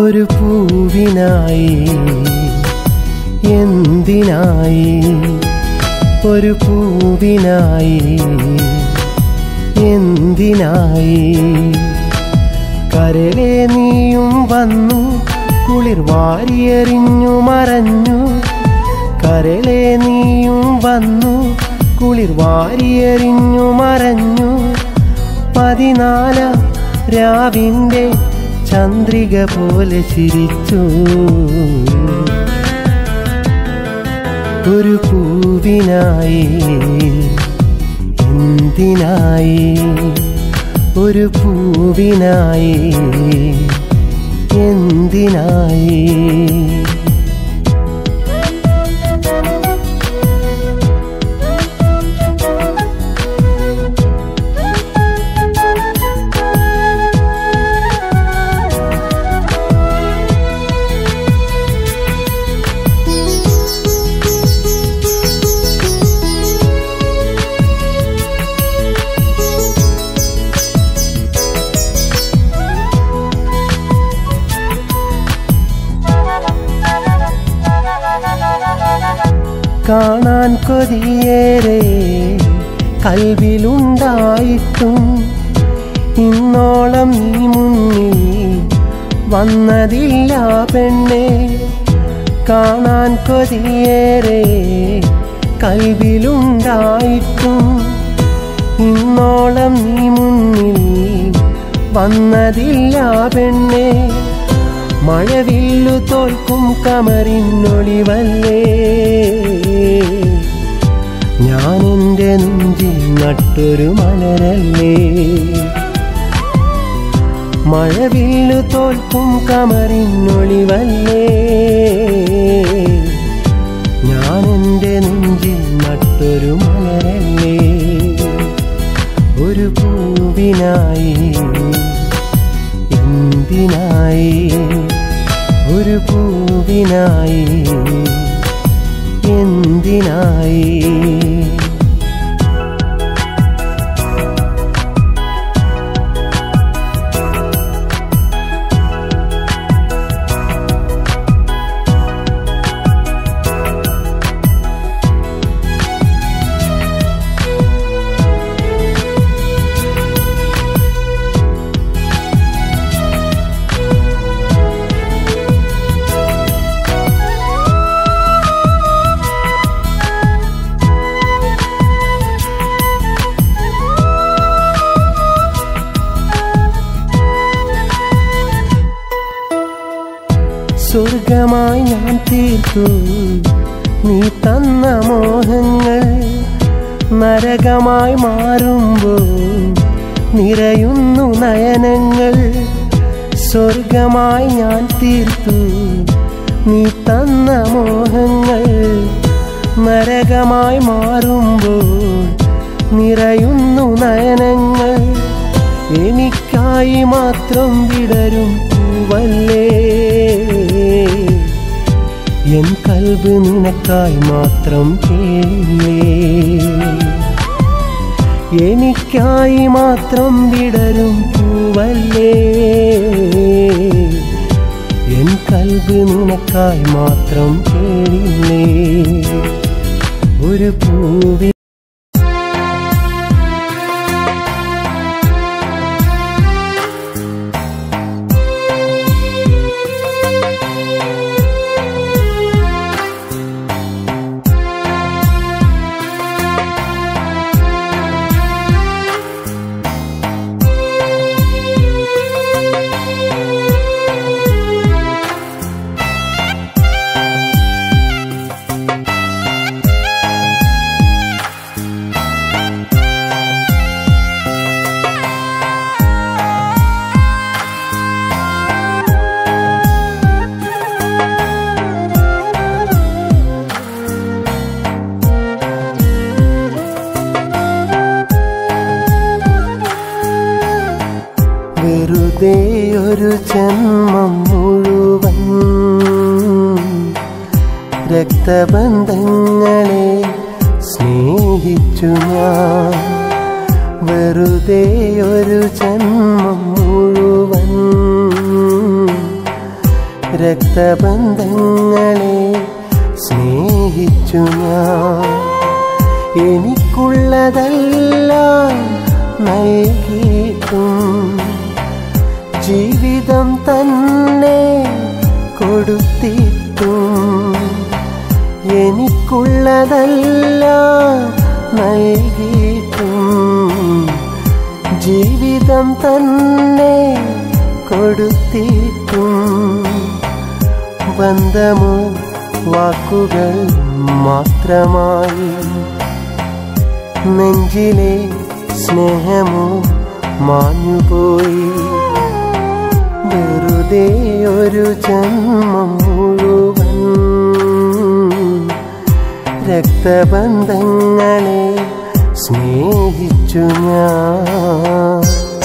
ഒരു പൂവിനായി എന്തിനായി ഒരു പൂവിനായി എന്തിനായി കരളെ നീയും വന്നു കുളിർ വാരിയെറിഞ്ഞു മറഞ്ഞു കരളെ നീയും വന്നു കുളിർ വാരിയെറിഞ്ഞു മറഞ്ഞു പതിനാല രാവിൻ്റെ ചന്ദ്രിക പോലെ ചിരിച്ചു ഒരു പൂവിനായി എന്തിനായി ഒരു പൂവിനായി എന്തിനായി കാണാൻ കൊതിയേറെ കൽവിലുണ്ടായിട്ടും ഇന്നോളം നീ മുന്നിൽ വന്നതില്ല പെണ്ണെ കാണാൻ കൊതിയേറെ കൽവിലുണ്ടായിട്ടും ഇന്നോളം നീ മുന്നിൽ വന്നതില്ല പെണ്ണെ മഴവില്ലു തോൽക്കും കമറിനൊളിവല്ലേ ഞാൻ എൻ്റെ നെഞ്ചിൽ നട്ടൊരു മലരല്ലേ മഴവില്ലു തോൽക്കും കമറിനൊളിവല്ലേ ഞാൻ എൻ്റെ നെഞ്ചിൽ നട്ടൊരു മലരല്ലേ ഒരു പൂവിനായി എന്തിനായി ഒരു പൂവിനായി എന്തിനായി സ്വർഗമായി ഞാൻ തീർത്തു നീ തന്ന മോഹങ്ങൾ നരകമായി മാറുമ്പോൾ നിറയുന്നു നയനങ്ങൾ സ്വർഗമായി ഞാൻ തീർത്തു നീ തന്ന മോഹങ്ങൾ നരകമായി മാറുമ്പോൾ നിറയുന്നു നയനങ്ങൾ എനിക്കായി മാത്രം വിടരും പൂവല്ലേ എൻ കൽബ് നിനക്കായി മാത്രം കേളില്ലേ എനിക്കായി മാത്രം വിടരും പൂവല്ലേ എൻ കൽബ് നിനക്കായി മാത്രം കേളില്ലേ ഒരു പൂവി വെറുതെ ഒരു ജന്മം മുഴുവൻ രക്തബന്ധങ്ങളെ സ്നേഹിച്ചു ഞാൻ വെറുതെ ഒരു ജന്മം മുഴുവൻ രക്തബന്ധങ്ങളെ സ്നേഹിച്ചു ഞാൻ എനിക്കുള്ളതെല്ലാം നൽകിയിട്ടും ജീവിതം തന്നെ കൊടുത്തിട്ടും എനിക്കുള്ളതെല്ലാം നൽകിയിട്ടും ജീവിതം തന്നെ കൊടുത്തിട്ടും ബന്ധമോ വാക്കുകൾ മാത്രമായി നെഞ്ചിലെ സ്നേഹമോ മാഞ്ഞുപോയി വെറുതെ ഒരു ജന്മം മുഴുവൻ രക്തബന്ധങ്ങളെ സ്നേഹിച്ചു ഞാൻ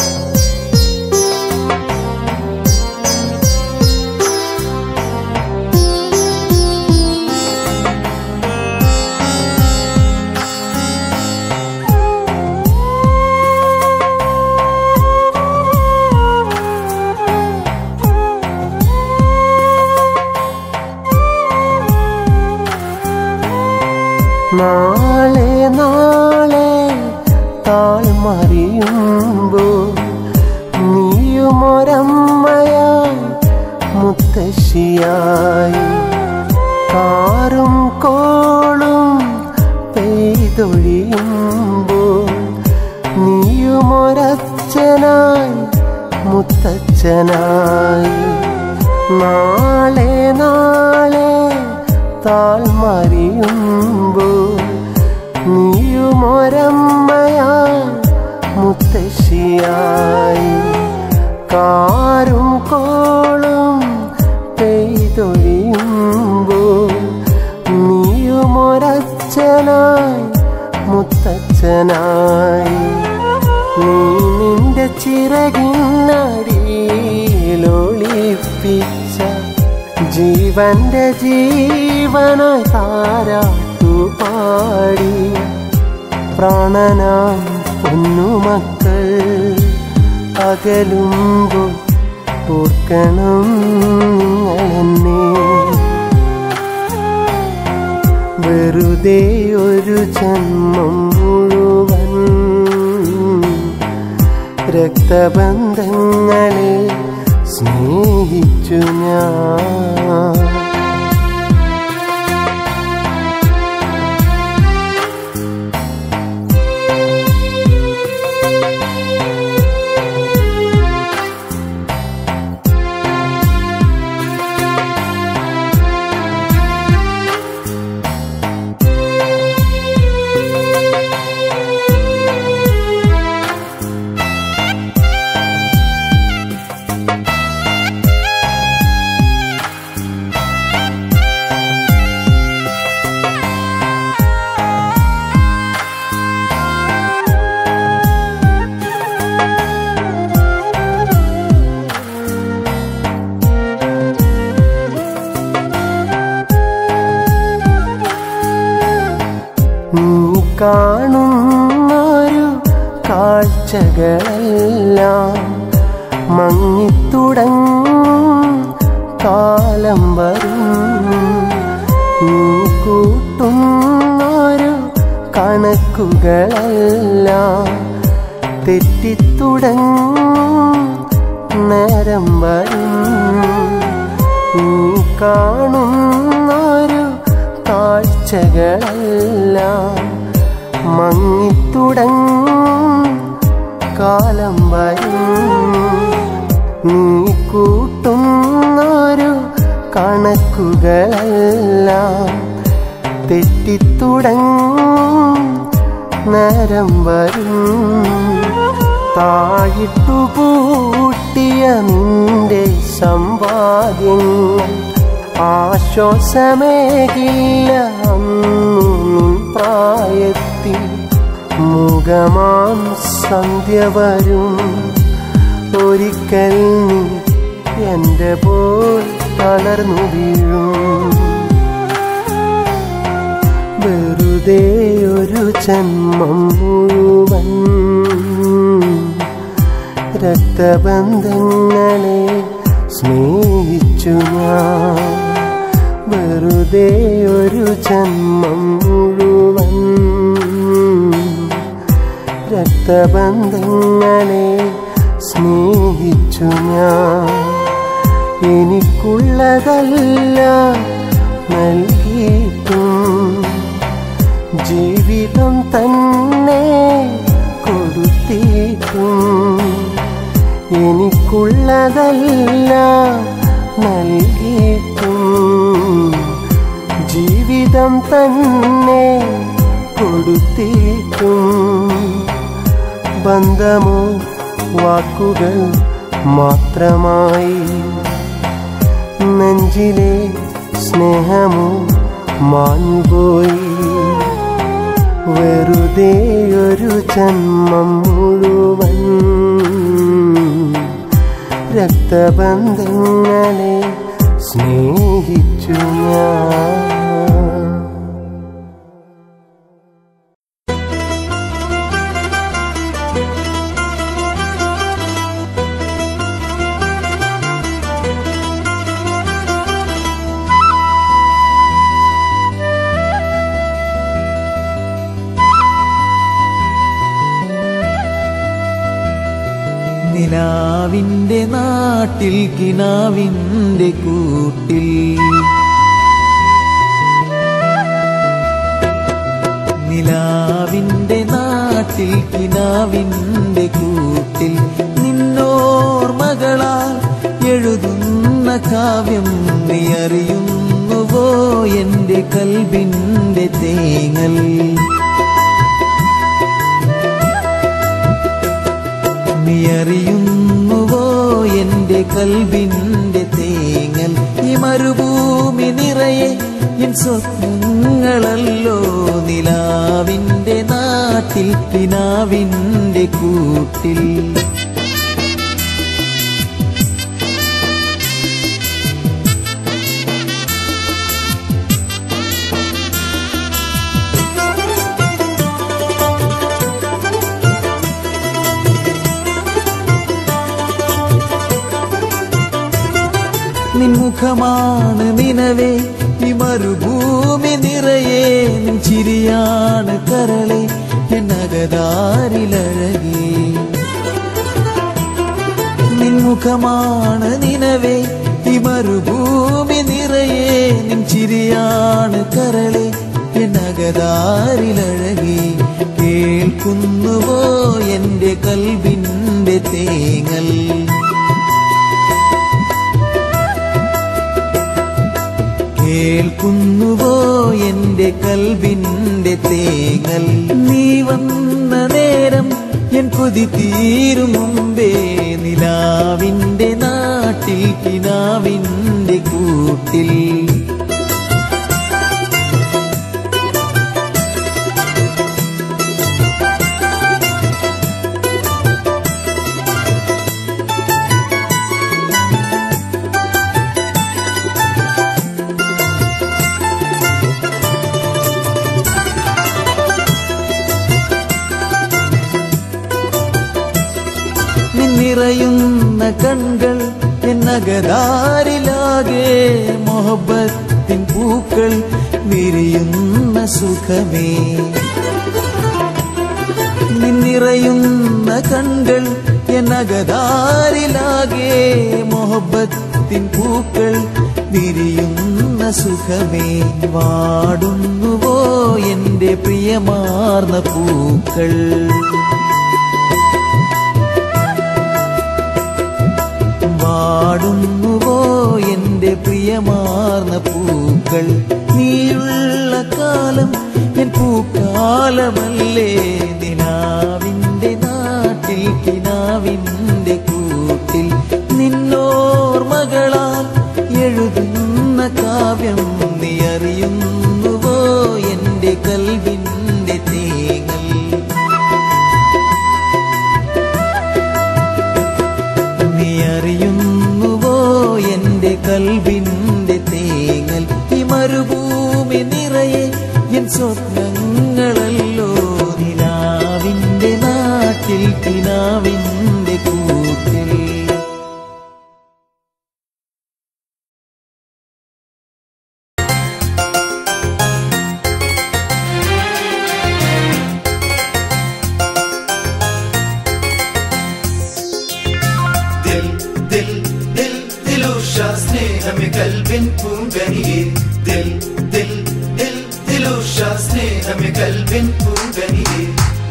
നാളെ നാളെ താൾ മറിയുമ്പോ നീയുമൊരമ്മയായി മുത്തശ്ശിയായി കാറും കോളും പെയ്തൊഴിയുമ്പോൾ നീയുമൊരച്ഛനായി മുത്തച്ഛനായി നാളെ നാളെ താൾ മറിയുമ്പോൾ നീയുമൊരമ്മയായി മുത്തശ്ശിയായി കാറും കോളും പെയ്തൊഴിയുമ്പോൾ നീയുമൊരച്ഛനായി മുത്തച്ഛനായി നീ നിന്റെ ചിറകിനടിയിലൊളിപ്പിച്ച ജീവന്റെ ജീവനായി താരാട്ടു പാടി പ്രാണനാം പൊന്നുമക്കൾ അകലുമ്പോൾ ഓർക്കണം നിങ്ങളെന്നെ വെറുതെ ഒരു ജന്മം മുഴുവൻ രക്തബന്ധങ്ങളെ സ്നേഹിച്ചു ഞാൻ നീ കാണുന്നൊരു കാഴ്ചകളെല്ലാം മങ്ങിത്തുടങ്ങും കാലം വരും നീ കൂട്ടുന്നൊരു കണക്കുകളെല്ലാം തെറ്റിത്തുടങ്ങും നേരം വരും നീ കാണുന്നൊരു കാഴ്ചകളെല്ലാം മങ്ങിത്തുടങ്ങും കാലം വരും നീ കൂട്ടുന്നൊരു കണക്കുകളെല്ലാം തെറ്റിത്തുടങ്ങും നേരം വരും താഴിട്ടു പൂട്ടിയ നിന്റെ സമ്പാദ്യങ്ങൾ ആശ്വാസമേകില്ല അന്നു നിൻ പ്രായത്തിൽ മുഖമാം സന്ധ്യ വരും ഒരിക്കൽ നീ എൻ്റെ പോൽ തളർന്നു വീഴും വെറുതെ ഒരു ജന്മം മുഴുവൻ രക്തബന്ധങ്ങളെ സ്നേഹിച്ചു സ്നേഹിച്ചു ഞാൻ വെറുതെ ഒരു ജന്മം മുഴുവൻ രക്തബന്ധങ്ങളെ സ്നേഹിച്ചു ഞാൻ എനിക്കുള്ളതല്ല നൽകിയിട്ടും ജീവിതം തന്നെ കൊടുത്തിട്ടും എനിക്കുള്ളതല്ല നൽകിയിട്ടും ജീവിതം തന്നെ കൊടുത്തിട്ടും ബന്ധമോ വാക്കുകൾ മാത്രമായി നെഞ്ചിലെ സ്നേഹമോ മാഞ്ഞുപോയി വെറുതെ ഒരു ജന്മം മുഴുവൻ രക്തബന്ധങ്ങളെ സ്നേഹിച്ചു ഞാൻ നിലാവിന്റെ നാട്ടിൽ കിനാവിന്റെ കൂട്ടിൽ നിലാവിന്റെ നാട്ടിൽ കിനാവിന്റെ കൂട്ടിൽ നിന്നോർമകളാൽ എഴുതുന്ന കാവ്യം നീ അറിയുന്നുവോ എന്റെ കൽബിന്റെ തേങ്ങൽ നീ അറിയുന്നുവോ എന്റെ കൽബിന്റെ തേങ്ങൽ ഈ മരുഭൂമി നിറയെ എൻ സ്വപ്നങ്ങളല്ലോ നിലാവിന്റെ നാട്ടിൽ കിനാവിന്റെ കൂട്ടിൽ നിൻമുഖമാണ് നിനവേ ഈ മരുഭൂമി നിറയെ നിൻ ചിരിയാണ് കരളെ എന്നകതാരിലഴകേ നിൻമുഖമാണ് നിനവേ ഈ മരുഭൂമി നിറയെ നിൻ ചിരിയാണ് കരളെ എന്നകതാരിലഴകി കേൾക്കുന്നുവോ എന്റെ കൽബിന്റെ തേങ്ങൽ കേൾക്കുന്നുവോ എന്റെ കൽബിന്റെ തേങ്ങൽ നീ വന്ന നേരം എൻ കൊതി തീരും മുമ്പേ നിലാവിന്റെ നാട്ടിൽ കിനാവിന്റെ കൂട്ടിൽ നിറയുന്ന കൺകൾ എന്നകതാരിലാകെ മൊഹബത്തിൻ പൂക്കൾ വിരിയുന്ന സുഖമേ നിറയുന്ന കൺകൾ എന്നകതാരിലാകെ മൊഹബത്തിൻ പൂക്കൾ വിരിയുന്ന സുഖമേ വാടുന്നുവോ എന്റെ പ്രിയമാർന്ന പൂക്കൾ വാടുന്നുവോ എന്റെ പ്രിയമാർന്ന പൂക്കൾ നീയുള്ള കാലം എൻ പൂക്കാലമല്ലേ നിലാവിന്റെ നാട്ടിൽ കിനാവിന്റെ കൂട്ടിൽ നിന്നോർമകളാൽ എഴുതുന്ന കാവ്യം നീ അറിയുന്നുവോ എന്റെ കൽവിന്റെ തേങ്ങൽ നീ അറിയുന്നുവോ എന്റെ കൽബിന്റെ തേങ്ങൽ ഈ മരുഭൂമി നിറയെ എൻ സ്വപ്നങ്ങളല്ലോ നിലാവിന്റെ നാട്ടിൽ കിനാവിന്റെ കൂട്ടിൽ സ്നേഹമേ കൽവിൻ പൂങ്കനിയേ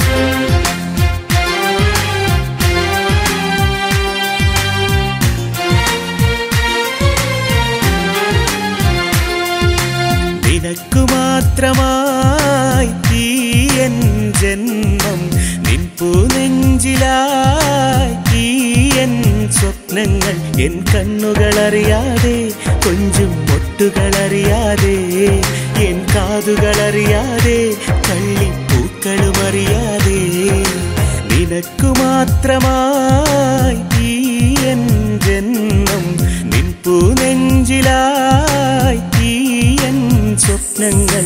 നിനക്കു മാത്രമായി ഈ എൻ ജന്മം നിൻപു നെഞ്ചിലായി ഈ എൻ സ്വപ്നങ്ങൾ എൻ കണ്ണുകളറിയാതെ കൊഞ്ചും മൊട്ടുകളറിയാതെ എൻ കാതുകളറിയാതെ കള്ളിപ്പൂക്കളും അറിയാതെ നിനക്കു മാത്രമായി ഈ എൻ ജന്മം നിൻപു നെഞ്ചിലായി ഈ എൻ സ്വപ്നങ്ങൾ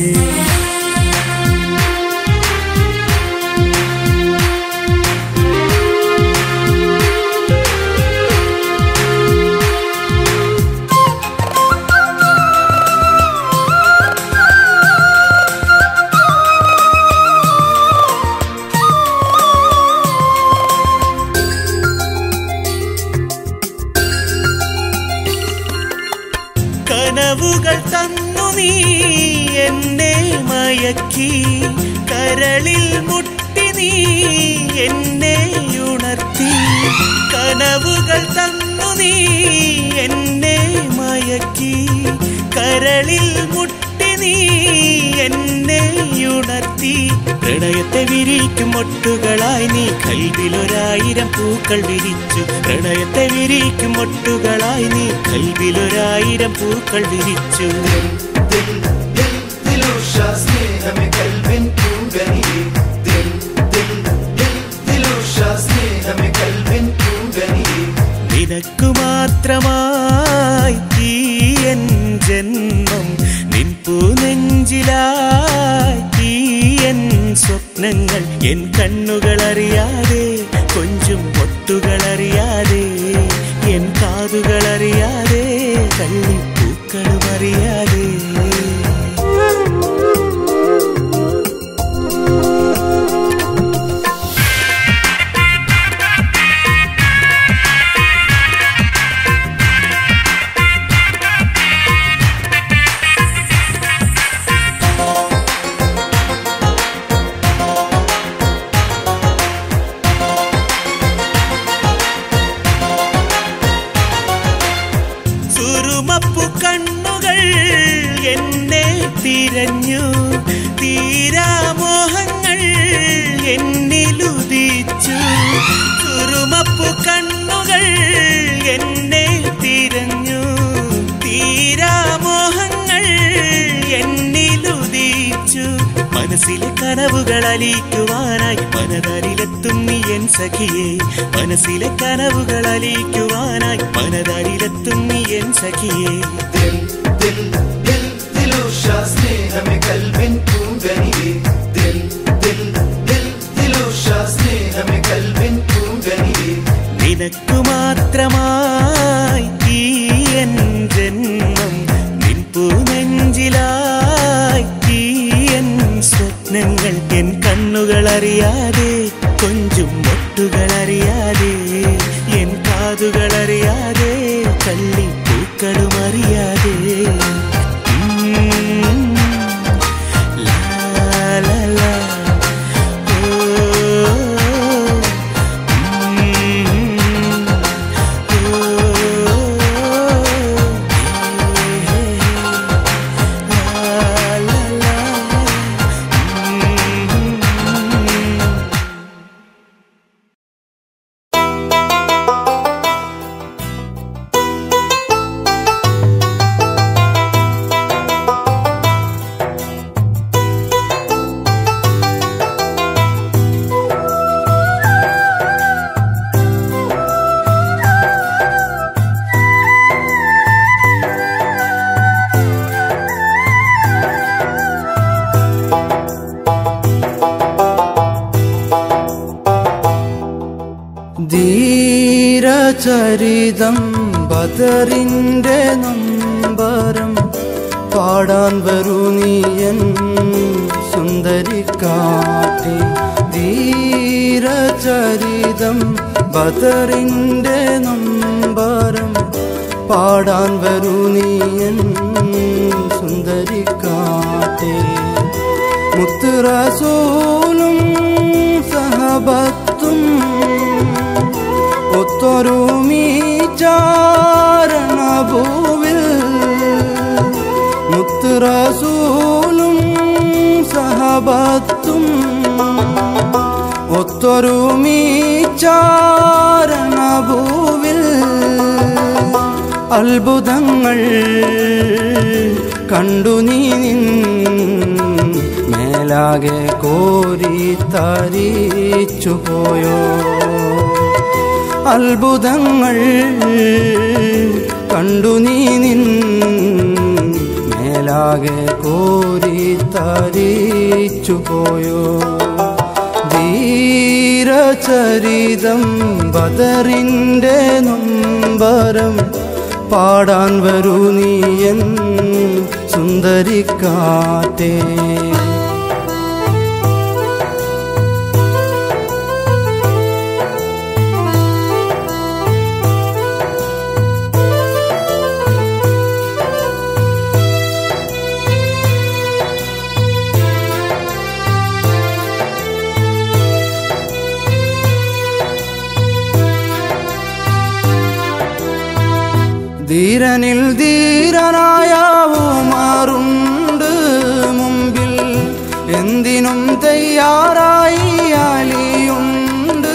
കനവുകൾ തന്നു നീ എന്നെ മയക്കി കരളിൽ മുട്ടി നീ എന്നെ ഉണർത്തി കനവുകൾ തന്നു നീ എന്നെ മയക്കി കരളിൽ മുട്ടി നീ എന്നെ ഉണർത്തി പ്രണയത്തെ വിരിക്കും മൊട്ടുകളായി നീ കൽവിലൊരായിരം പൂക്കൾ വിരിച്ചു പ്രണയത്തെ വിരിക്കും മൊട്ടുകളായി നീ കൽവിലൊരായിരം പൂക്കൾ വിരിച്ചു ദിൽ ദിൽ ദിലുഷ സ്നേഹമേ കൽവിൻ പൂങ്കനിയേ ദിൽ ദിൽ ദിൽ ദിലുഷ സ്നേഹമേ കൽവിൻ പൂങ്കനിയേ നിനക്കു മാത്രമായി ഈ എൻ ജന്മം നിൻപു നെഞ്ചിലായി ഈ എൻ സ്വപ്നങ്ങൾ എൻ കണ്ണുകളറിയാതെ കൊഞ്ചും പൊട്ടുകളറിയാതെ എൻ കാതുകളറിയാതെ കള്ളിപ്പൂക്കളും അറിയാതെ സുറുമപ്പു കണ്ണുകൾ എന്നെ തിരഞ്ഞു തീരാമോഹങ്ങൾ എന്നിലുദിച്ചു സുറുമപ്പു കണ്ണുകൾ എന്നെ തിരഞ്ഞു തീരാമോഹങ്ങൾ എന്നിലുദിച്ചു മനസ്സിലെ കനവുകൾ അലിക്കുവാനായി മനതരിലെത്തും നീ എൻ സഖിയെ മനസ്സിലെ കനവുകൾ അലിക്കുവാനായി മനതരിലെത്തും നീ എൻ സഖിയെ ദിൽ ദിൽ ദിൽ ദിലുഷ സ്നേഹമേ കൽവിൻ പൂങ്കനിയേ ദിൽ ദിൽ ദിൽ ദിലുഷ സ്നേഹമേ കൽവിൻ പൂങ്കനിയേ നിനക്കു മാത്രമായി ഈ എൻ ജന്മം നിൻപു നെഞ്ചിലായി ഈ എൻ സ്വപ്നങ്ങൾ എൻ കണ്ണുകൾ അറിയാതെ കൊഞ്ചും മൊട്ടുകൾ അറിയാതെ എൻ കാതുകൾ അറിയാതെ കള്ളിപ്പൂക്കളും അറിയാതെ ഉം. ലാ, ലാ, ലാ. ഓ, ഉം. ഓ, ഹേ, ഹേ, ലാ, ലാ, ലാ. ഉം. ധീരചരിതം ബദറിന്റെ നമ്പരം പാടാൻ വരൂ നീയൻ സുന്ദരിക്കാട്ടി ധീരചരിതം ബദറിന്റെ നമ്പരം പാടാൻ വരൂ നീയൻ സുന്ദരിക്കാട്ടി മുത്തുറസൂലും സഹബത്തും ഒത്തൊരുമീ ചാരണഭൂവിൽ മുത്തുറസൂലും സഹബത്തും ഒത്തൊരുമീ ചാരണഭൂവിൽ അത്ഭുതങ്ങൾ കണ്ടു നീ നിൻ മേലാകെ കോരി തരിച്ചു പോയോ അത്ഭുതങ്ങൾ കണ്ടു നീ നിൻ മേലാകെ കോരി തരിച്ചു പോയോ ധീരചരിതം ബദറിൻ്റെ നൊമ്പരം പാടാൻ വരൂ നീയൻ സുന്ദരിക്കാറ്റേ ധീരനിൽ ധീരനായ ഉമാറുണ്ട് മുമ്പിൽ എന്തിനും തയ്യാറായി അലിയുണ്ട്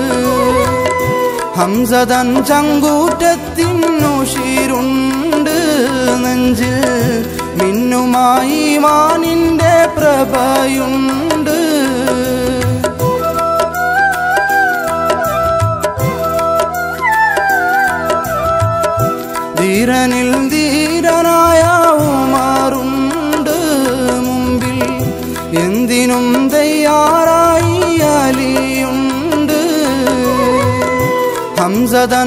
ഹംസതൻ ചങ്കൂറ്റത്തിനുഷിരുണ്ട് നെഞ്ചിൽ മിന്നുമായി മാനിന്റെ പ്രഭയുണ്ട് ധീരനിൽ ധീരനായ ഉമാറുണ്ട് മുമ്പിൽ എന്തിനും തയ്യാറായി അലിയുണ്ട് ഹംസതൻ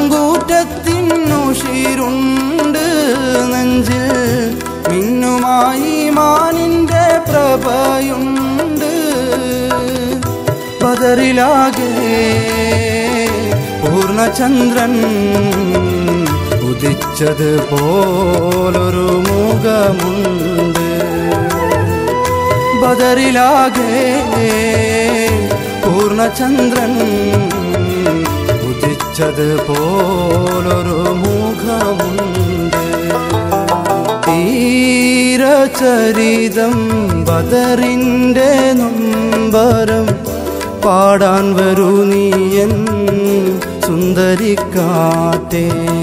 ചങ്കൂറ്റത്തിനുഷിരുണ്ട് നെഞ്ചിൽ മിന്നുമായി മാനിന്റെ പ്രഭയുണ്ട് ബദറിലാകെ പൂർണ്ണചന്ദ്രൻ ഉദിച്ചത് പോലൊരു മുഖമുണ്ട് ബദറിലാകെ പൂർണ്ണചന്ദ്രൻ ഉദിച്ചത് പോലൊരു മുഖമുണ്ട് തീരചരിതം ബദറിൻ്റെ നൊമ്പരം പാടാൻ വരൂ നീയൻ സുന്ദരിക്കാറ്റേ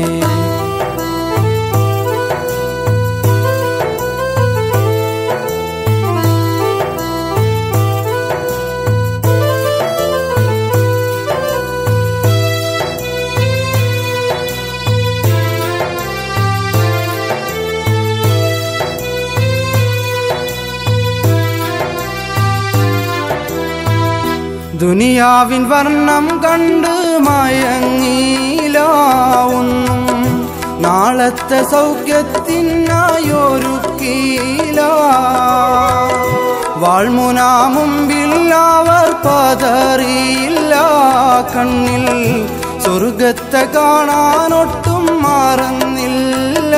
ദുനിയാവിൻ വർണ്ണം കണ്ട് മയങ്ങീല ഒന്നും നാളത്തെ സൗഖ്യത്തിനായൊരുക്കീല വാൾമുന മുമ്പിൽ അവർ പതറിയില്ല കണ്ണിൽ സ്വർഗത്തെ കാണാനൊട്ടും മറന്നില്ല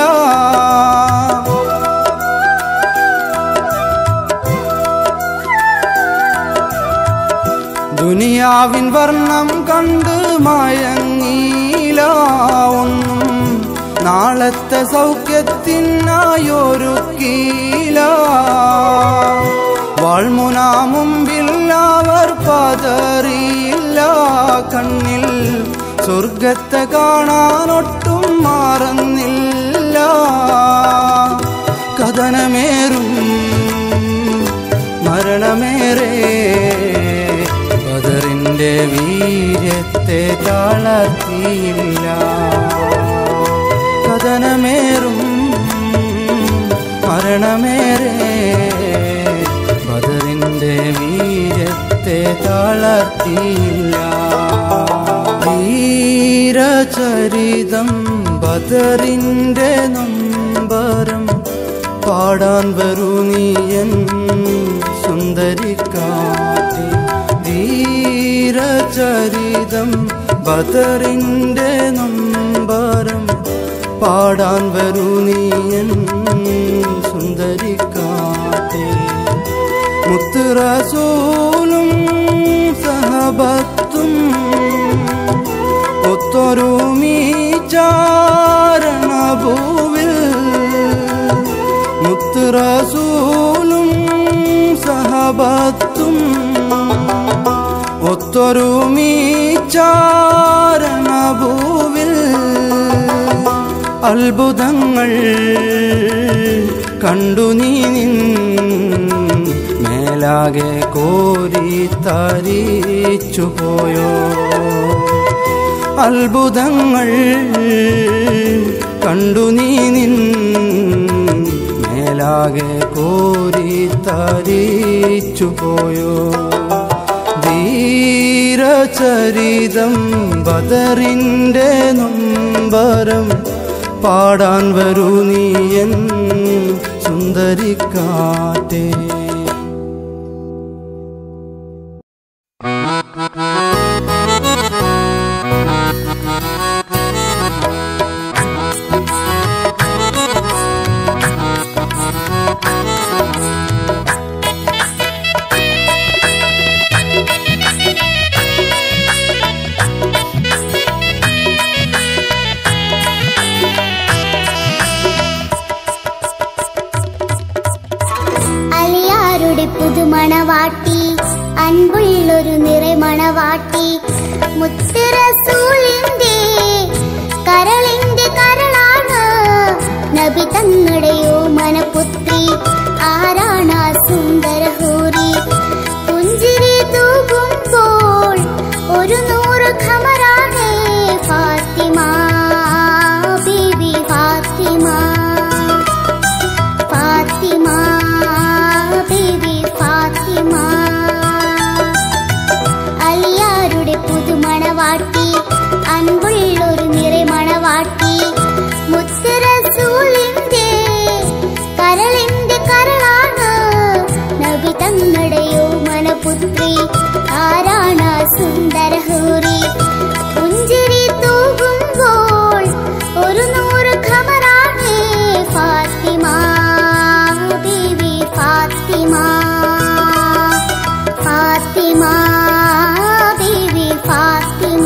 ദുനിയാവിൻ വർണ്ണം കണ്ട് മയങ്ങീല ഒന്നും നാളത്തെ സൗഖ്യത്തിനായൊരുക്കീല വാൾമുന മുമ്പിൽ അവർ പതറിയില്ല കണ്ണിൽ സ്വർഗത്തെ കാണാനൊട്ടും മാറുന്നില്ല കഥനമേറും മരണമേറെ ബദറിന്റെ വീര്യത്തെ തളർത്തിയില്ല കഥനമേറും മരണമേറെ ബദറിന്റെ വീര്യത്തെ തളർത്തിയില്ല ധീരചരിതം ബദറിന്റെ നമ്പരം പാടാൻ വരൂ നീയൻ സുന്ദരിക്കാറ്റ് ധീരചരിതം ബദറിന്റെ നമ്പരം പാടാൻ വരൂ നീയൻ സുന്ദരിക്കാറ്റ് മുത്തുറസൂലും സഹബത്തും ഒത്തൊരുമീ ചാരണഭൂവിൽ മുത്തുറസൂലും സഹബത്തും ഒത്തൊരുമീ ചാരണഭൂവിൽ അത്ഭുതങ്ങൾ കണ്ടു നീ നിൻ മേലാകെ കോരി തരിച്ചു പോയോ അത്ഭുതങ്ങൾ കണ്ടു നീ നിൻ മേലാകെ കോരി തരിച്ചു പോയോ ധീരചരിതം ബദറിൻ്റെ നൊമ്പരം പാടാൻ വരൂ നീയൻ സുന്ദരിക്കാറ്റേ അലിയാരുടെ പുതുമണവാട്ടി അൻപുള്ളൊരു നിറമണവാട്ടി മുത്തറസൂലിന്റെ കരളിന്റെ കരളാണ് നബി തങ്ങളുടെയോ മനപുത്രി ആരാണ് ആ സുന്ദര ഹൂറി പുഞ്ചിരി തൂകുമ്പോൾ ഒരു നൂറ് ഖമറാണ് ഫാത്തിമ ബീബി ഫാത്തിമ ഫാത്തിമ ബേബി ഫാത്തിമ അലിയാരുടെ പുതുമണവാട്ടി അൻപുള്ളൊരു നിറമണവാട്ടി മുത്തറസൂലിന്റെ കരളിന്റെ കരളാണ് നബി തങ്ങളുടെയോ മനപുത്രി ആരാണ് ആ സുന്ദര ഹൂറി പുഞ്ചിരി തൂകുമ്പോൾ ഒരു നൂറ് ഖമറാണ് ഫാത്തിമ ബീവി ഫാത്തിമ ഫാത്തിമ ബീവി ഫാത്തിമ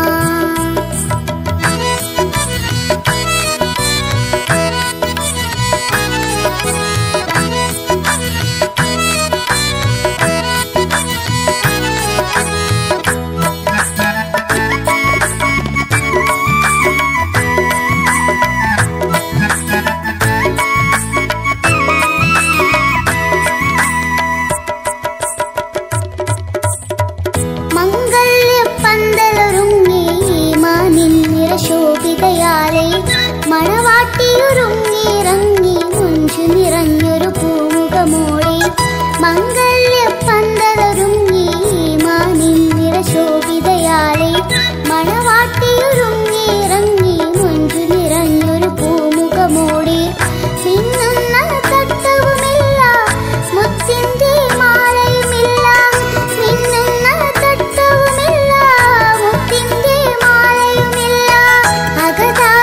മംഗല്യപ്പന്തലൊരുങ്ങി മാനിൻ നിറശോഭിതയാലെ മണവാട്ടിയൊരുങ്ങിറങ്ങി മുഞ്ചു നിറഞ്ഞൊരു പൂമുഖമോടെ മംഗല്യപ്പന്തലൊരുങ്ങി മാനിൻ നിറശോഭിതയാലെ മണവാട്ടിയൊരുങ്ങിറങ്ങി മുഞ്ചു നിറഞ്ഞൊരു പൂമുഖമോടെ പിന്നുന്ന തട്ടവുമില്ല മുത്തിന്റെ മാലയുമില്ല മിന്നുന്ന തട്ടവുമില്ല മുത്തിന്റെ മാലയുമില്ല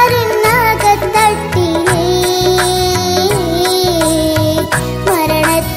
അകതാരുന്നകത്തട്ടിലേ മരണ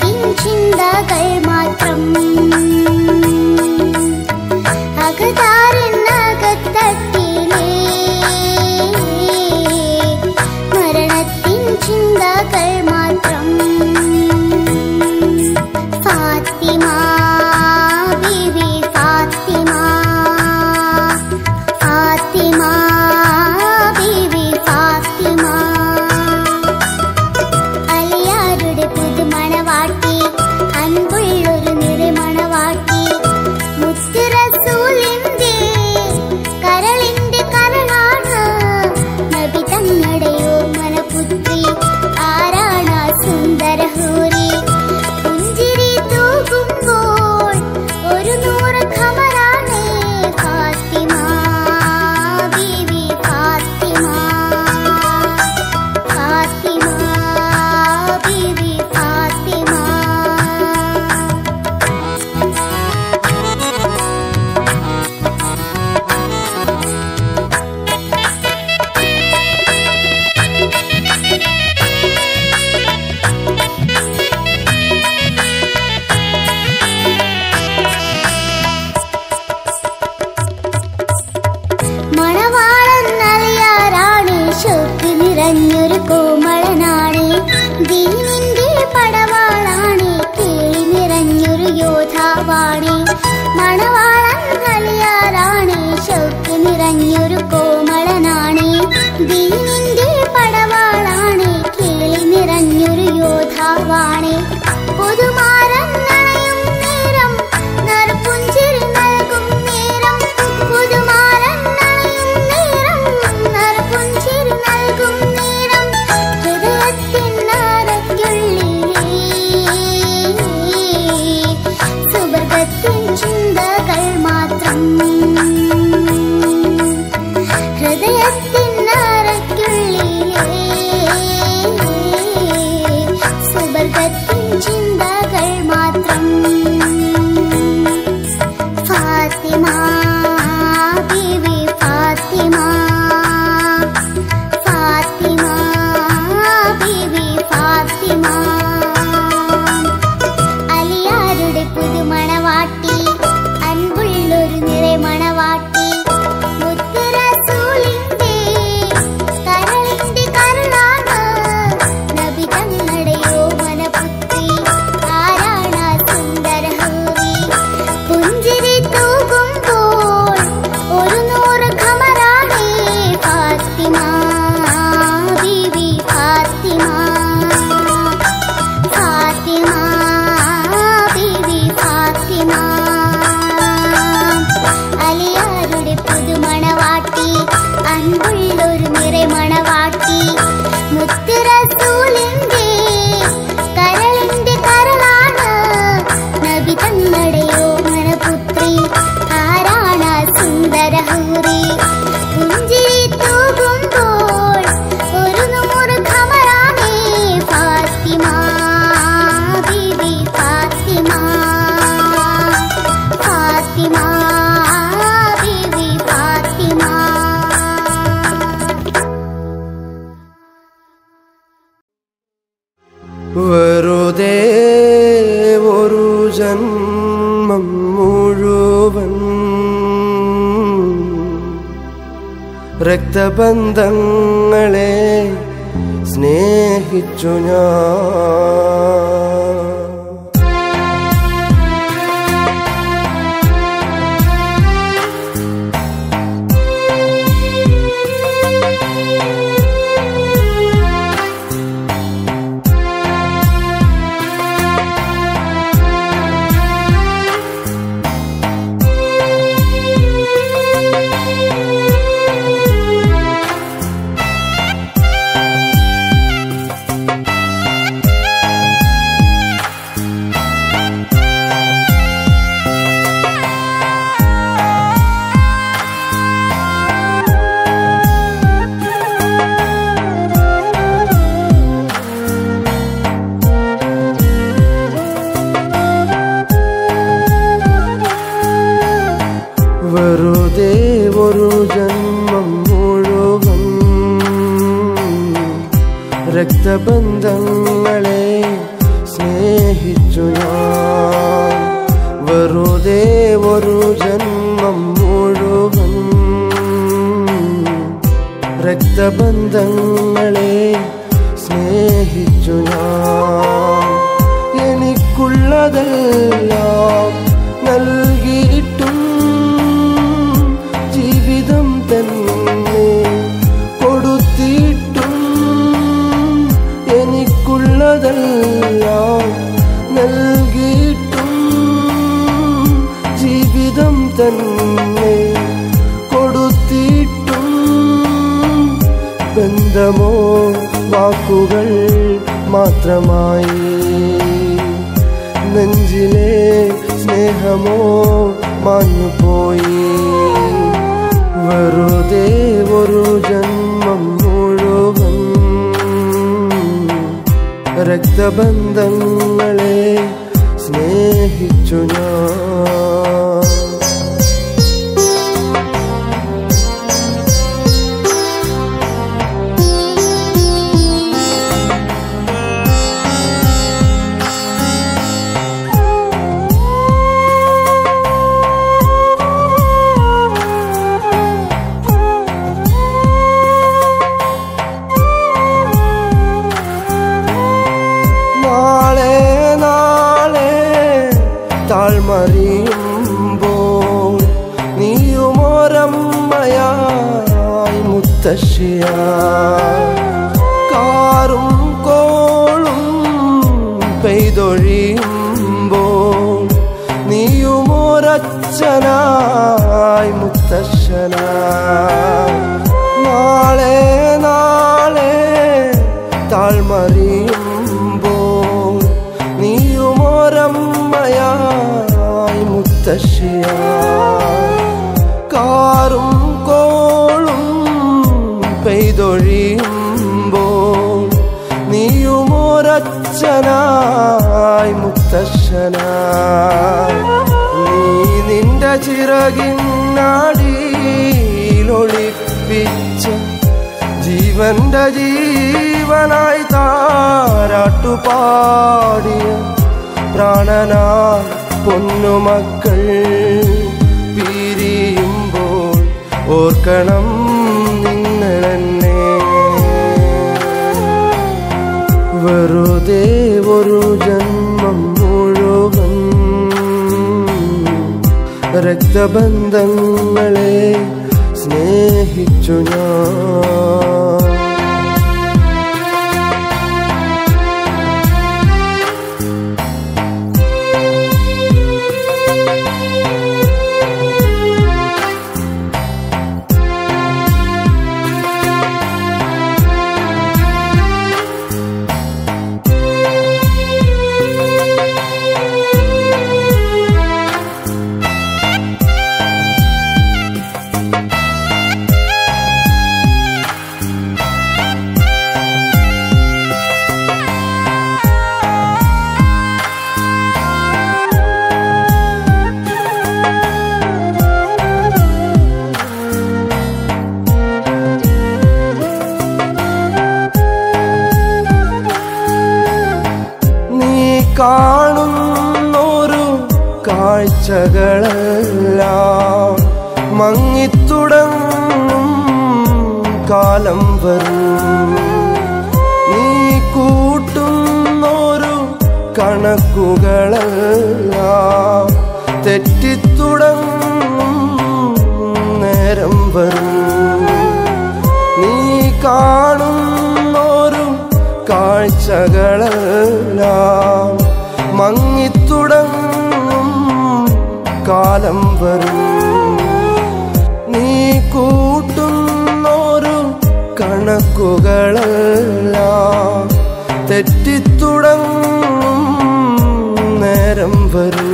ജന്മം മുഴുവൻ രക്തബന്ധങ്ങളെ സ്നേഹിച്ചു ഞാൻ വെറുതെ ഒരു ജന്മം മുഴുവൻ രക്തബന്ധങ്ങളെ സ്നേഹിച്ചു ഞാൻ വെറുതെ ഒരു ജന്മം മുഴുവൻ രക്തബന്ധങ്ങളെ സ്നേഹിച്ചു ഞാൻ എനിക്കുള്ളതെല്ലാം നൽകിയിട്ടും ജീവിതം തന്നെ കൊടുത്തിട്ടും എനിക്കുള്ളതെല്ലാം നൽകിയിട്ടും ജീവിതം തന്നെ കൊടുത്തിട്ടും ബന്ധമോ വാക്കുകൾ മാത്രമായി നെഞ്ചിലെ സ്നേഹമോ മാഞ്ഞുപോയി വെറുതെ ഒരു ജന്മം മുഴുവൻ രക്തബന്ധങ്ങളെ സ്നേഹിച്ചു ഞാൻ നാളെ നാളെ താഴ്മറിയുമ്പോൾ നീയുമോരമ്മയായി മുത്തശ്ശിയ കാറും കോളും പെയ്തൊഴിയുമ്പോൾ നീയുമോരച്ഛനായി മുത്തശ്ശനായി നാളെ നാളെ താഴ്മറിയുമ്പോൾ നീയുമോരമ്മയായി മുത്തശ്ശിയ കാറും കോളും പെയ്തൊഴിയുമ്പോൾ നീയുമോരച്ഛനായി മുത്തശ്ശനായി നീ നിന്റെ ചിറകിനാടിയിലൊളിപ്പിച്ച ജീവന്റെ ജീവനായി താരാട്ടുപാടിയ പ്രാണനായി പൊന്നുമക്കൾ പിരിയുമ്പോൾ ഓർക്കണം നിങ്ങളെന്നെ വെറുതെ ഒരു ജന്മം മുഴുവൻ രക്തബന്ധങ്ങളെ സ്നേഹിച്ചു ഞാൻ കാഴ്ചകളെല്ലാം മങ്ങിത്തുടങ്ങും കാലം വരും നീ കൂട്ടുന്നൊരു കണക്കുകളെല്ലാം തെറ്റിത്തുടങ്ങും നേരം വരും നീ കാണുന്നൊരു കാഴ്ചകളെല്ലാം മങ്ങിത്തുടങ്ങും കാലം വരും നീ കൂട്ടുന്നൊരു കണക്കുകളെല്ലാം തെറ്റിത്തുടങ്ങും നേരം വരും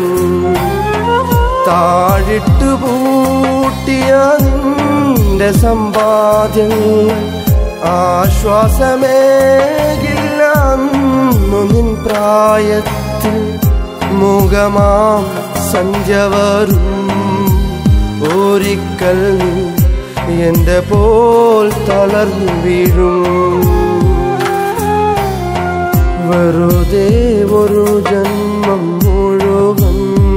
താഴിട്ട് പൂട്ടിയ നിന്റെ സമ്പാദ്യങ്ങൾ ആശ്വാസമേകില്ല അന്നു നിൻ പ്രായത്തിൽ മുഖമാം സന്ധ്യ വരും ഒരിക്കൽ നീ എന്റെ പോൽ തളർന്നു വീഴും വെറുതെ ഒരു ജന്മം മുഴുവൻ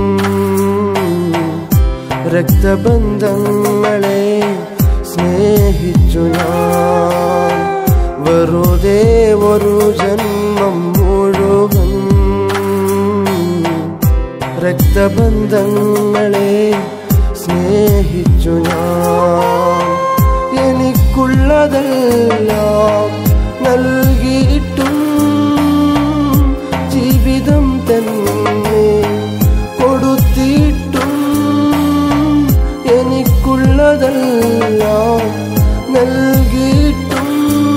രക്തബന്ധങ്ങളെ സ്നേഹിച്ചു ഞാൻ വെറുതെ ഒരു ജന്മം മുഴുവൻ രക്തബന്ധങ്ങളെ സ്നേഹിച്ചു ഞാൻ എനിക്കുള്ളതെല്ലാം നൽകിയിട്ടും ജീവിതം തന്നെ കൊടുത്തിട്ടും എനിക്കുള്ളതെല്ലാം നൽകിയിട്ടും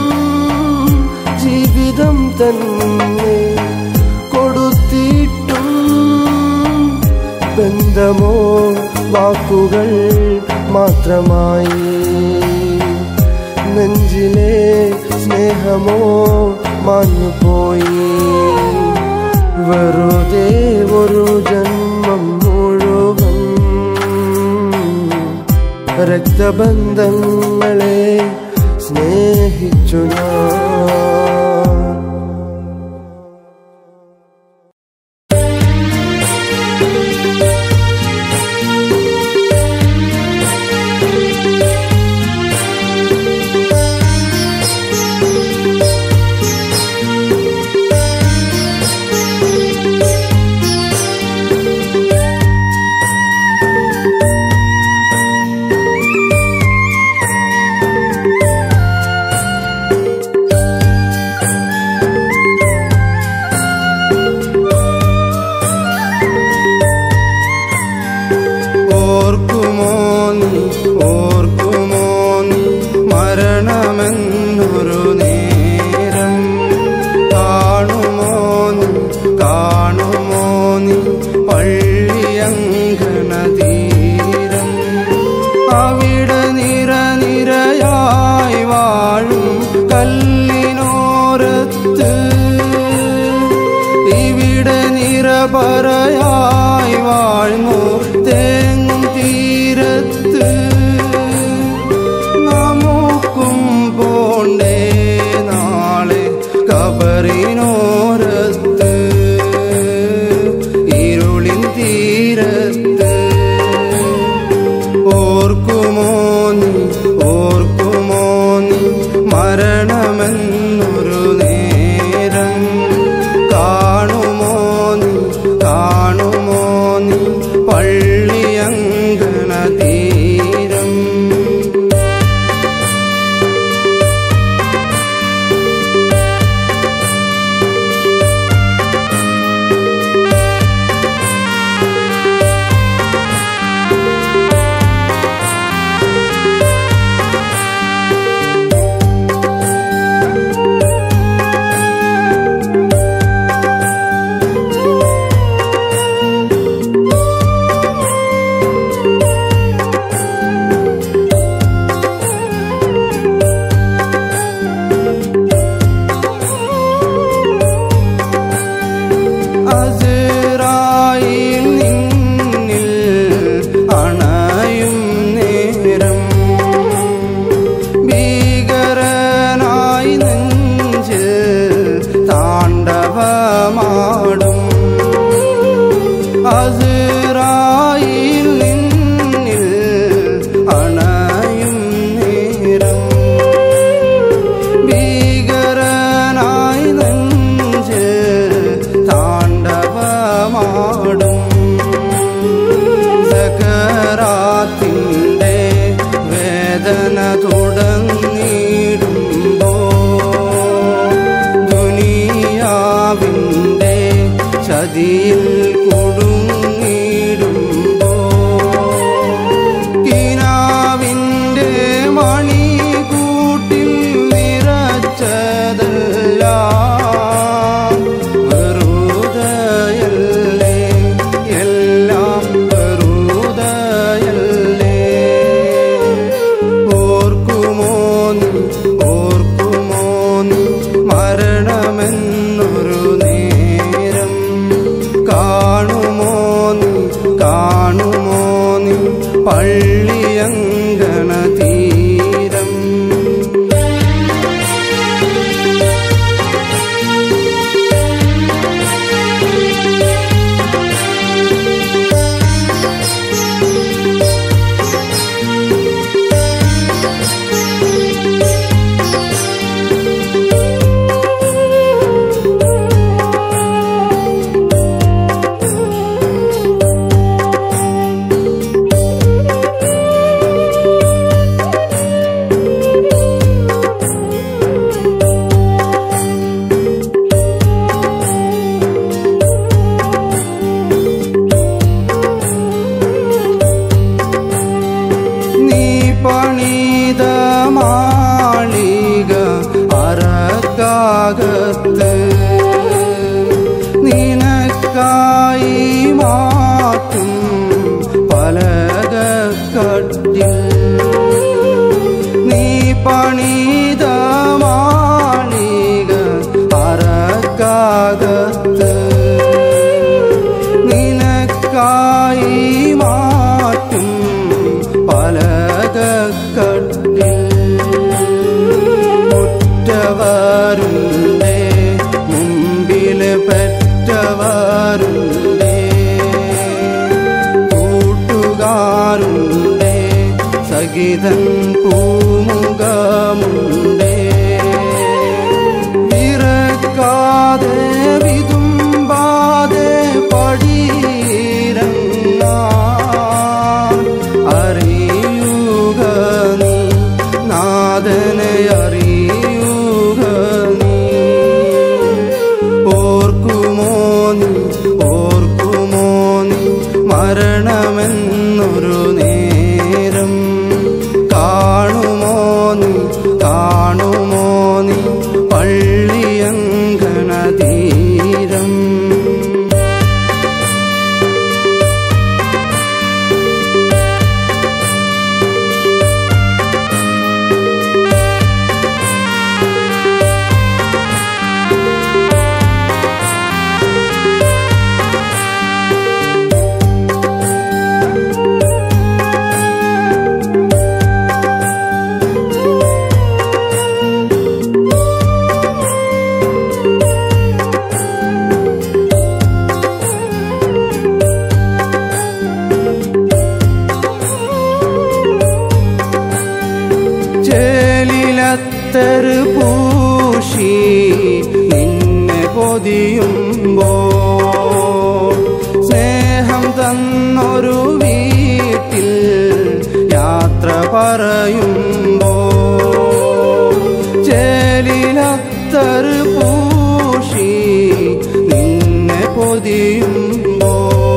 ജീവിതം തന്നെ കൊടുത്തിട്ടും ബന്ധമോ വാക്കുകൾ മാത്രമായി നെഞ്ചിലെ സ്നേഹമോ മാഞ്ഞുപോയി വെറുതെ ഒരു ജന്മം മുഴുവൻ രക്തബന്ധങ്ങളെ സ്നേഹിച്ചു ഞാൻ ഓർക്കുമോ നീ ഓർക്കുമോ നീ മരണമെന്നൊരു നേരം കാണുമോ നീ കാണുമോ നീ പള്ളിയങ്കണ തീരം അവിടെ നിര നിരയായി വാഴും കല്ലിനോരത്ത് ഇവിടെ നിരപറയായി വാഴ്ന്നു തേങ്ങും തീരത്ത് നമുക്കും പോണ്ടേ നാളെ കബറിനോരത്ത് ഇരുളിൻ തീരത്ത് ഓർക്കുമോ നീ ഓർക്കുമോ നീ മരണമെന്നൊരു നേരം കാണുമോ നീ കാണുമോ നീ പള്ളിയങ്കണ തീരം അസ്രായിൽ നിന്നിൽ അണയും നേരം ഭീകരനായി നെഞ്ചിൽ താണ്ഡവമാടും അസ്രായിൽ ചതിയിൽ കുടുങ്ങിടുമ്പോ കിനാവിൻ്റെ മണികൂട്ടിൽ നിറച്ചതെല്ലാം വെറുതയല്ലേ എല്ലാം വെറുതയല്ലേ ഓർക്കുമോ നീ ഓർക്കുമോ നീ മരണമെന്നൊരു നേരം കാണുമോ നീ കാണുമോ നീ പള്ളിയങ്കണ തീരം നീ പണിത മാളിക അറക്കാകത്ത് നിനക്കായി മാറ്റും പലകക്കട്ടിൽ നീ പണിത മാളിക അറക്കാകത്ത് നിനക്കായി മാറ്റും പലകക്കട്ടിൽ മുറ്റവരുണ്ടേ മുമ്പിൽ പെറ്റവരുണ്ടേ കൂട്ടുകാരുണ്ടേ സഹിതൻ പൂമുഖമുണ്ടേ ഇറക്കാതെ വിതുമ്പാതെ പടീരങ്ങാൻ അറിയുക നീ നാഥനെ അറിയുക നീ ഓർക്കുമോ നീ ഓർക്കുമോ നീ മരണമെന്നൊരു നേരം കാണുമോ നീ കാണുമോ നീ പള്ളിയങ്കണ തീരം ചേലിലത്തറ് പൂശി നിന്നെ പൊതിയുമ്പോ സ്നേഹം തന്നൊരു വീട്ടിൽ യാത്ര പറയുമ്പോ ചേലിലത്തറ് പൂശി നിന്നെ പൊതിയുമ്പോ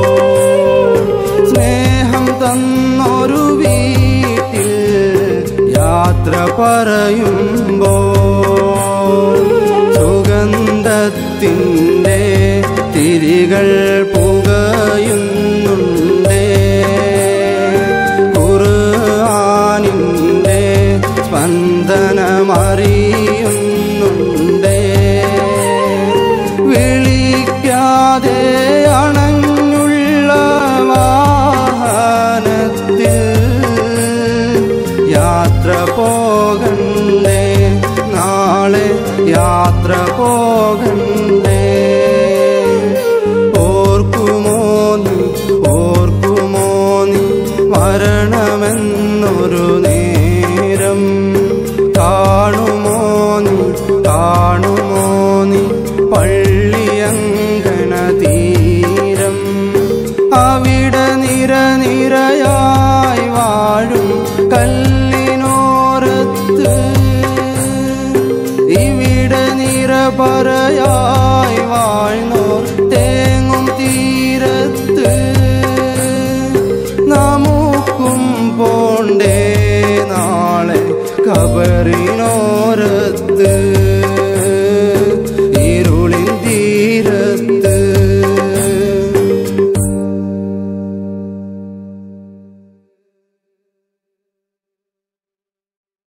സ്നേഹം തന്നൊരു വീട്ടിൽ യാത്ര പറയുമ്പോ സുഗന്ധത്തിൻ്റെ തിരികൾ പുകയുന്നുണ്ടേ ഖുർആനിൻ്റെ സ്പന്ദനമറിയുന്നുണ്ടേ വിളിക്കാതെ അണഞ്ഞുള്ള വാഹനത്തിൽ യാത്ര പോകണ്ടേ നാളെ യാത്ര പോകണ്ടേ ഓർക്കുമോ നീ ഓർക്കുമോ നീ മരണമെന്നൊരു നേരം കാണുമോ നീ കാണുമോ നീ പള്ളിയങ്കണ തീരം അവിടെ നിര നിരയായി വാഴും കല്ലിനോരത്ത് ഇവിടെ നിര പറയായി വാഴ്ന്നോർ തേങ്ങും നമുക്കും പോണ്ടേ നാളെ കബറിനോരത്ത്